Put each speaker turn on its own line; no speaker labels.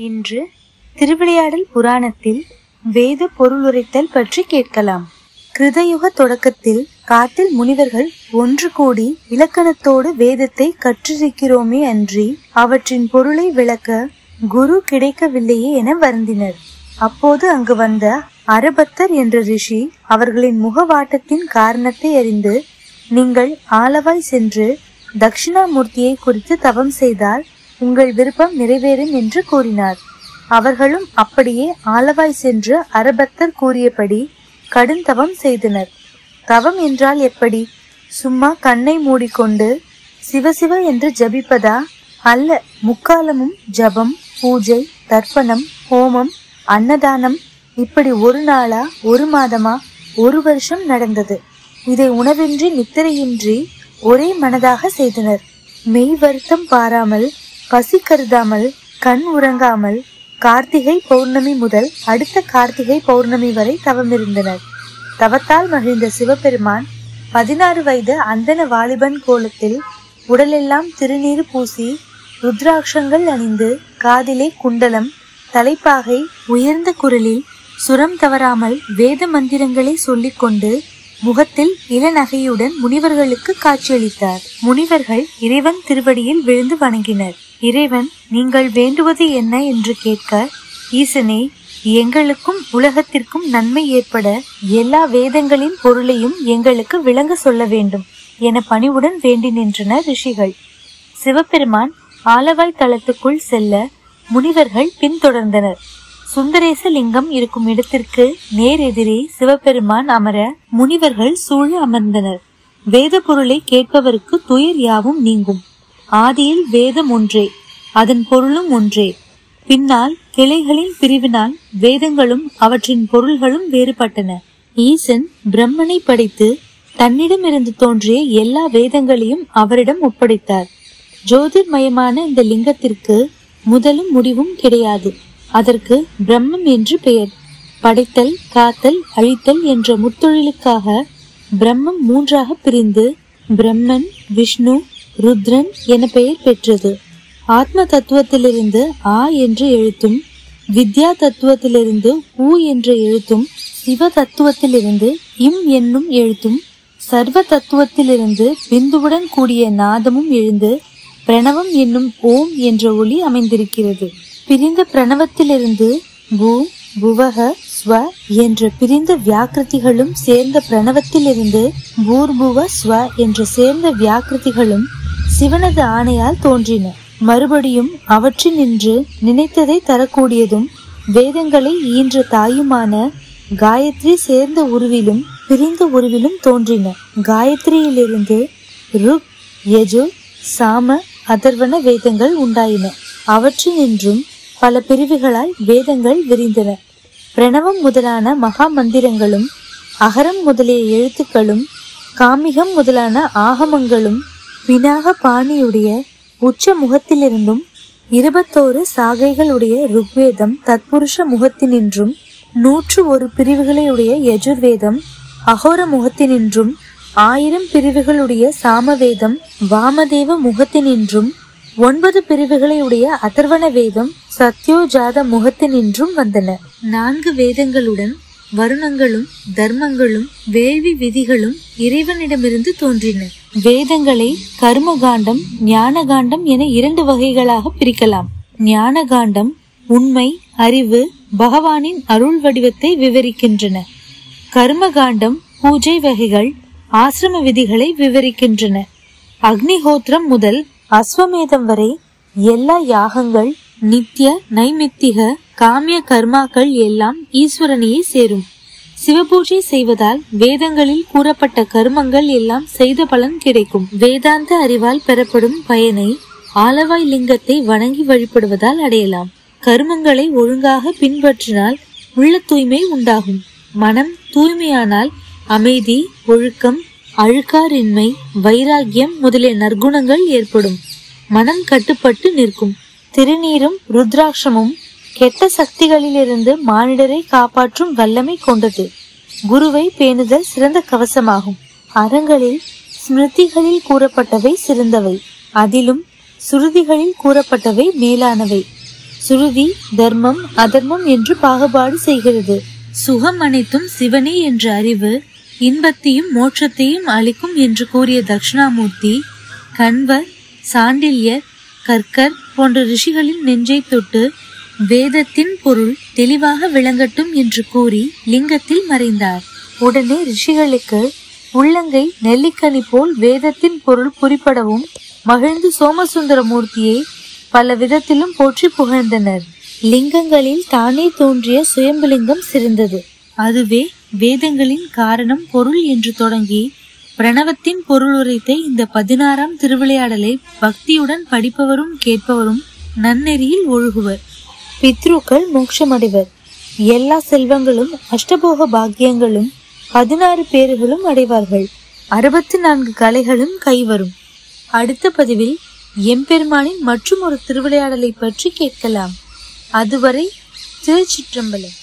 இன்று திருவிளையாடல் புராணத்தில் வேத பொருளுரைத்தல் பற்றி கேட்கலாம் கிருதயுக தொடக்கத்தில் காட்டில் முனிவர்கள் ஒன்று கூடி இலக்கணத்தோடு வேதத்தை கற்றிருக்கிறோமே அன்றி அவற்றின் பொருளை விளக்க குரு கிடைக்கவில்லையே என வருந்தினர் அப்போது அங்கு வந்த அரபத்தர் என்ற ரிஷி அவர்களின் முகவாட்டத்தின் காரணத்தை அறிந்து நீங்கள் ஆலவாய் சென்று தட்சிணாமூர்த்தியை குறித்து தவம் செய்தால் உங்கள் விருப்பம் நிறைவேறும் என்று கூறினார் அவர்களும் அப்படியே ஆலவாய் சென்று அரபத்தர் கூறியபடி கடுந்தவம் செய்தனர் தவம் என்றால் எப்படி சும்மா கண்ணை மூடிக்கொண்டு சிவசிவ என்று ஜபிப்பதா அல்ல முக்காலமும் ஜபம் பூஜை தர்ப்பணம் ஹோமம் அன்னதானம் இப்படி ஒரு நாளா ஒரு மாதமா ஒரு வருஷம் நடந்தது இதை உணவின்றி நித்திரையின்றி ஒரே மனதாக செய்தனர் மெய் வருத்தம் பாராமல் பசி கருதாமல் கண் உறங்காமல் கார்த்திகை பௌர்ணமி முதல் அடுத்த கார்த்திகை பௌர்ணமி வரை தவமிருந்தனர் தவத்தால் மகிழ்ந்த சிவபெருமான் பதினாறு வயது அந்தன வாலிபன் கோலத்தில் உடலெல்லாம் திருநீறு பூசி ருத்ராட்சங்கள் அணிந்து காதிலே குண்டலம் தலைப்பாகை உயர்ந்த குரலில் சுரம் தவறாமல் வேத மந்திரங்களை சொல்லிக்கொண்டு முகத்தில் இளநகையுடன் முனிவர்களுக்கு காட்சியளித்தார் முனிவர்கள் இறைவன் திருவடியில் விழுந்து வணங்கினர் இறைவன் நீங்கள் வேண்டுவது என்ன என்று கேட்க ஈசனே எங்களுக்கும் உலகத்திற்கும் நன்மை ஏற்பட எல்லா வேதங்களின் பொருளையும் எங்களுக்கு விளங்க சொல்ல வேண்டும் என பணிவுடன் வேண்டி நின்றனர் ரிஷிகள் சிவபெருமான் ஆலவாய் தளத்துக்குள் செல்ல முனிவர்கள் பின்தொடர்ந்தனர் சுந்தரேச லிங்கம் இருக்கும் இடத்திற்கு நேர் எதிரே சிவபெருமான் அமர முனிவர்கள் சூழ அமர்ந்தனர் வேத பொருளை கேட்பவருக்கு துயர் யாவும் நீங்கும் ஆதியில் வேதம் ஒன்றே அதன் பொருளும் ஒன்றே பின்னால் கிளைகளின் பிரிவினால் வேதங்களும் அவற்றின் பொருள்களும் வேறுபட்டன ஈசன் பிரம்மனை படைத்து தன்னிடமிருந்து தோன்றிய எல்லா வேதங்களையும் அவரிடம் ஒப்படைத்தார் ஜோதிர்மயமான இந்த லிங்கத்திற்கு முதலும் முடிவும் கிடையாது அதற்கு பிரம்மம் என்று பெயர் படைத்தல் காத்தல் அழித்தல் என்ற முத்தொழிலுக்காக பிரம்மம் மூன்றாக பிரிந்து பிரம்மன் விஷ்ணு ருத்ரன் என பெயர் பெற்றது ஆத்ம தத்துவத்திலிருந்து ஆ என்ற எழுத்தும் வித்யா தத்துவத்திலிருந்து ஊ என்ற எழுத்தும் சிவ தத்துவத்திலிருந்து இம் என்னும் எழுத்தும் சர்வ தத்துவத்திலிருந்து பிந்துவுடன் கூடிய நாதமும் எழுந்து பிரணவம் என்னும் ஓம் என்ற ஒளி அமைந்திருக்கிறது பிரிந்த பிரணவத்திலிருந்து பூ புவக ஸ்வ என்ற பிரிந்த வியாக்கிருதிகளும் சேர்ந்த பிரணவத்திலிருந்து பூர்புவ ஸ்வ என்ற சேர்ந்த வியாக்கிருதிகளும் சிவனது ஆணையால் தோன்றின மறுபடியும் அவற்றினின்று நினைத்ததை தரக்கூடியதும் வேதங்களை ஈன்ற தாயுமான காயத்ரி சேர்ந்த உருவிலும் பிரிந்த உருவிலும் தோன்றின காயத்ரியிலிருந்து ருக் யஜு சாம அதர்வன வேதங்கள் உண்டாயின அவற்றினின்றும் பல பிரிவுகளாய் வேதங்கள் விரிந்தன பிரணவம் முதலான மகா மந்திரங்களும் அகரம் முதலிய எழுத்துக்களும் காமிகம் முதலான ஆகமங்களும் பினாக பாணியுடைய உச்ச முகத்திலிருந்தும் இருபத்தோரு சாகைகளுடைய ருக்வேதம் தத்புருஷ முகத்தினின்றும் நூற்று ஒரு பிரிவுகளையுடைய யஜுர்வேதம் அகோர முகத்தினின்றும் ஆயிரம் பிரிவுகளுடைய சாமவேதம் வாமதேவ முகத்தினின்றும் ஒன்பது பிரிவுகளையுடைய அதர்வண வேதம் சத்யோஜாத முகத்தினின்றும் வந்தன நான்கு வேதங்களுடன் வருணங்களும் தர்மங்களும் வேள்வி விதிகளும் இறைவனிடமிருந்து தோன்றின வேதங்களை கர்மகாண்டம் ஞானகாண்டம் என இரண்டு வகைகளாக பிரிக்கலாம் ஞானகாண்டம் உண்மை அறிவு பகவானின் அருள் வடிவத்தை விவரிக்கின்றன கர்மகாண்டம் பூஜை வகைகள் ஆசிரம விதிகளை விவரிக்கின்றன அக்னிஹோத்திரம் முதல் அஸ்வமேதம் வரை எல்லா யாகங்கள் நித்திய நைமித்திக காமிய கர்மாக்கள் எல்லாம் ஈஸ்வரனையே சேரும் சிவபூஜை செய்வதால் வேதங்களில் கூறப்பட்ட கர்மங்கள் எல்லாம் செய்த பலன் கிடைக்கும் வேதாந்த அறிவால் பெறப்படும் பயனை ஆலவாய் லிங்கத்தை வணங்கி வழிபடுவதால் அடையலாம் கர்மங்களை ஒழுங்காக பின்பற்றினால் உள்ள தூய்மை உண்டாகும் மனம் தூய்மையானால் அமைதி ஒழுக்கம் அழுக்காரின்மை வைராகியம் முதலிய நற்குணங்கள் ஏற்படும் மனம் கட்டுப்பட்டு நிற்கும் திருநீரும் ருத்ராட்சமும் கெட்ட சக்திகளிலிருந்து மானிடரை காப்பாற்றும் வல்லமை கொண்டது குருவை பேணுதல் சிறந்த கவசமாகும் அறங்களில் ஸ்மிருதிகளில் கூறப்பட்டவை சிறந்தவை அதிலும் சுருதிகளில் கூறப்பட்டவை மேலானவை சுருதி தர்மம் அதர்மம் என்று பாகுபாடு செய்கிறது சுகம் அனைத்தும் சிவனே என்ற அறிவு இன்பத்தையும் மோட்சத்தையும் அளிக்கும் என்று கூறிய தட்சிணாமூர்த்தி கண்வர் சாண்டில்யர் கற்கர் போன்ற ரிஷிகளின் நெஞ்சை தொட்டு வேதத்தின் பொருள் தெளிவாக விளங்கட்டும் என்று கூறி லிங்கத்தில் மறைந்தார் உடனே ரிஷிகளுக்கு உள்ளங்கை நெல்லிக்கனி போல் வேதத்தின் பொருள் புரிப்படவும் மகிழ்ந்து சோமசுந்தர மூர்த்தியை பல விதத்திலும் போற்றி புகழ்ந்தனர் லிங்கங்களில் தானே தோன்றிய சுயம்புலிங்கம் சிறந்தது அதுவே வேதங்களின் காரணம் பொருள் என்று தொடங்கி பிரணவத்தின் பொருள் உரைத்த இந்த பதினாறாம் திருவிளையாடலை பக்தியுடன் படிப்பவரும் கேட்பவரும் நன்னெறியில் ஒழுகுவர் பித்ருக்கள் மோட்சமடைவர் எல்லா செல்வங்களும் அஷ்டபோக பாக்கியங்களும் பதினாறு பேர்களும் அடைவார்கள் அறுபத்தி நான்கு கலைகளும் கைவரும் அடுத்த பதிவில் எம்பெருமானின் மற்றும் ஒரு திருவிளையாடலை பற்றி கேட்கலாம் அதுவரை திருச்சிற்றம்பலம்